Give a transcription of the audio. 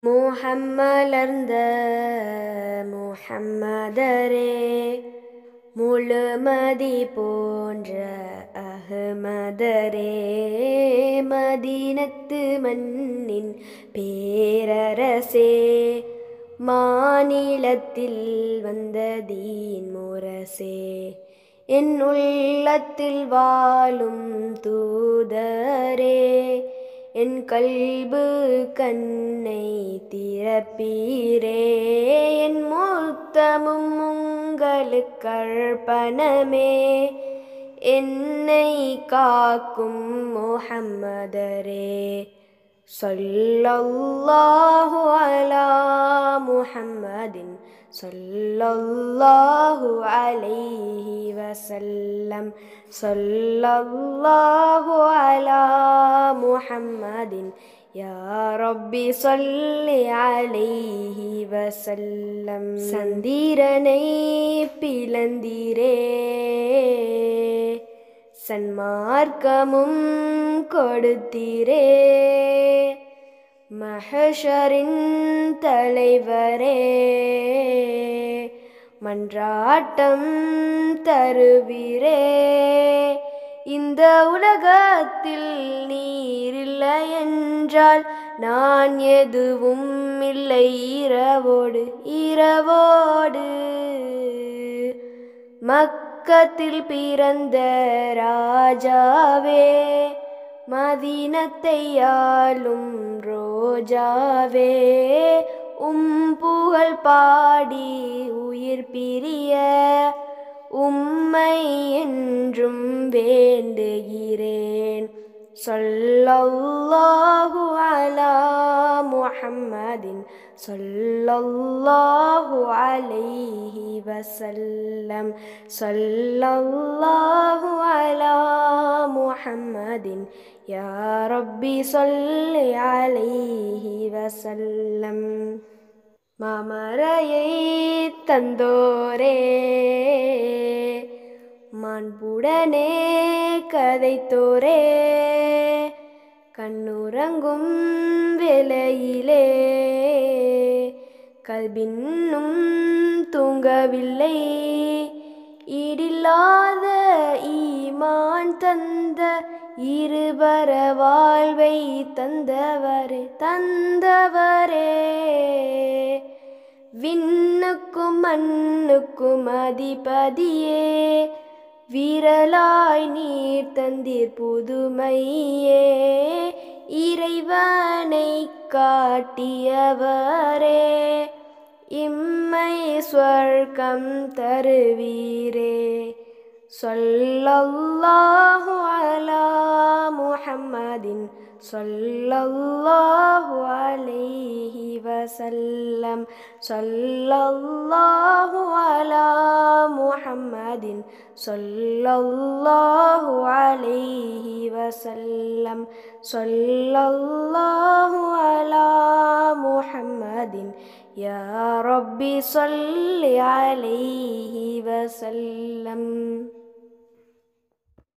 முஹம்மலர்ந்த முஹம்மதரே முழுமதி போன்ற அகமதரே மதீனத்து மண்ணின் பேரரசே மாநிலத்தில் வந்த தீன் முரசே என் உள்ளத்தில் வாழும் தூதரே என் கல்பு கண்ணை திறப்பீரே என் மூத்தமும் உங்களுக்கு அர்ப்பணமே என்னை காக்கும் முஹம்மதரே சொல்லல்லாஹு அலா முஹம்மதின் சொல்லல்லாஹு அலைஹி வசல்லம் சொல்லல்லாஹு அலா முஹம்மதின் யா ரப்பி சொல்லி அலைஹி வசல்லம் சந்திரனை பிளந்தீரே சன்மார்க்கமும் கொடுத்தீரே மஹஷரின் தலைவரே மன்றாட்டம் தருவீரே இந்த உலகத்தில் நீரில்லை என்றால் நான் எதுவும் இல்லை இரவோடு இரவோடு மக்கத்தில் பிறந்த ராஜாவே மதீனத்தை ஆளும் ரோஜாவே உம் புகழ் பாடி உயிர் பிரிய உம்மை என்றும் வேண்டுகிறேன் சொல்லல்லாஹு அலா முஹம்மதின் சொல்லல்லாஹு அலைஹி வசல்லம் சொல்லல்லாஹு அலா முஹம்மதின் யா ரப்பி சொல்லி அலைஹி வசல்லம் மாமரையை தந்தோரே மாண்புடனே கதைத்தோரே கண்ணுறங்கும் வேலையிலே கல்பின்னும் தூங்கவில்லை ஈடில்லாத ஈமான் தந்த இருபர வாழ்வை தந்தவரே தந்தவரே விண்ணுக்கும் மண்ணுக்கும் அதிபதியே விரலாய் நீர் தந்தீர் புதுமையே இறைவனை காட்டியவரே இம்மை ஸ்வர்க்கம் தருவீரே சொல்லல்லாஹு அலா முஹம்மதின் சொல்லல்லாஹு அலைஹி வசல்லம் சொல்லல்லாஹு அலா முஹம்மதின் சொல்லல்லாஹு அலைஹி வசல்லம் சொல்லல்லாஹு அலா முஹம்மதின் யா ரப்பி சொல்லி அலைஹி வசல்லம்